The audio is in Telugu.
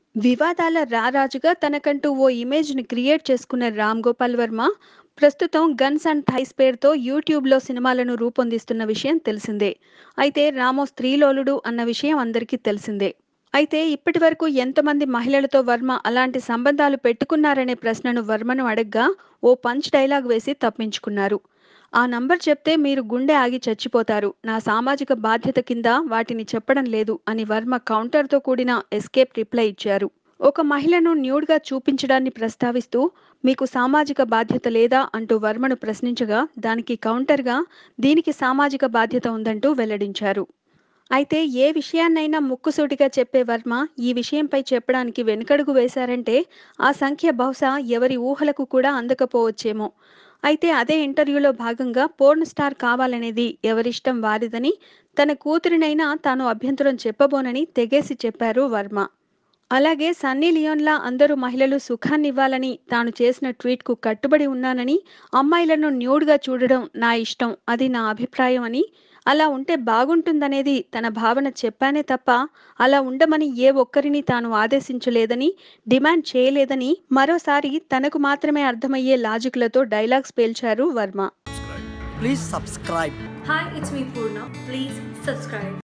వివాదాల రారాజుగా తనకంటూ ఓ ఇమేజ్‌ని క్రియేట్ చేసుకున్న రామ్ గోపాల్ వర్మ, ప్రస్తుతం 'గన్స్ అండ్ థైస్' పేరుతో యూట్యూబ్‌లో సినిమాలను రూపొందిస్తున్న విషయం తెలిసిందే. అయితే రామో స్త్రీలోలుడు అన్న విషయం అందరికీ తెలిసిందే. అయితే ఇప్పటివరకు ఎంతమంది మహిళలతో వర్మ అలాంటి సంబంధాలు పెట్టుకున్నారనే ప్రశ్నను వర్మను అడగ్గా ఓ పంచ్ డైలాగ్ వేసి తప్పించుకున్నారు. ఆ నంబర్ చెప్తే మీరు గుండె ఆగి చచ్చిపోతారు. నా సామాజిక బాధ్యత కింద వాటిని చెప్పడం లేదు అని వర్మ కౌంటర్‌తో కూడిన ఎస్కేప్ రిప్లై ఇచ్చారు. ఒక మహిళను న్యూడ్‌గా చూపించడాన్ని ప్రస్తావిస్తూ మీకు సామాజిక బాధ్యత లేదా అంటూ వర్మను ప్రశ్నించగా దానికి కౌంటర్‌గా దీనికి సామాజిక బాధ్యత ఉందంటూ వెల్లడించారు. అయితే ఏ విషయాన్నైనా ముక్కుసూటిగా చెప్పే వర్మ ఈ విషయంపై చెప్పడానికి వెనుకడుగు వేశారంటే ఆ సంఖ్య బహుశా ఎవరి ఊహలకు కూడా అందకపోవచ్చేమో. అయితే అదే ఇంటర్వ్యూలో భాగంగా పోర్న్ స్టార్ కావాలనేది ఎవరిష్టం వారిదని, తన కూతురినైనా తాను అభ్యంతరం చెప్పబోనని తెగేసి చెప్పారు వర్మ. అలాగే సన్నీ లియోన్‌లా అందరూ మహిళలు సుఖాన్నివ్వాలని తాను చేసిన ట్వీట్‌కు కట్టుబడి ఉన్నానని, అమ్మాయిలను న్యూడ్‌గా చూడడం నా ఇష్టం అది నా అభిప్రాయం అని, అలా ఉంటే బాగుంటుందనేది తన భావన చెప్పానే తప్ప అలా ఉండమని ఏ ఒక్కరిని తాను ఆదేశించలేదని, డిమాండ్ చేయలేదని మరోసారి తనకు మాత్రమే అర్థమయ్యే లాజిక్‌లతో డైలాగ్స్ పేల్చారు Varma. Please subscribe. Hi, it's me Purna. Please subscribe.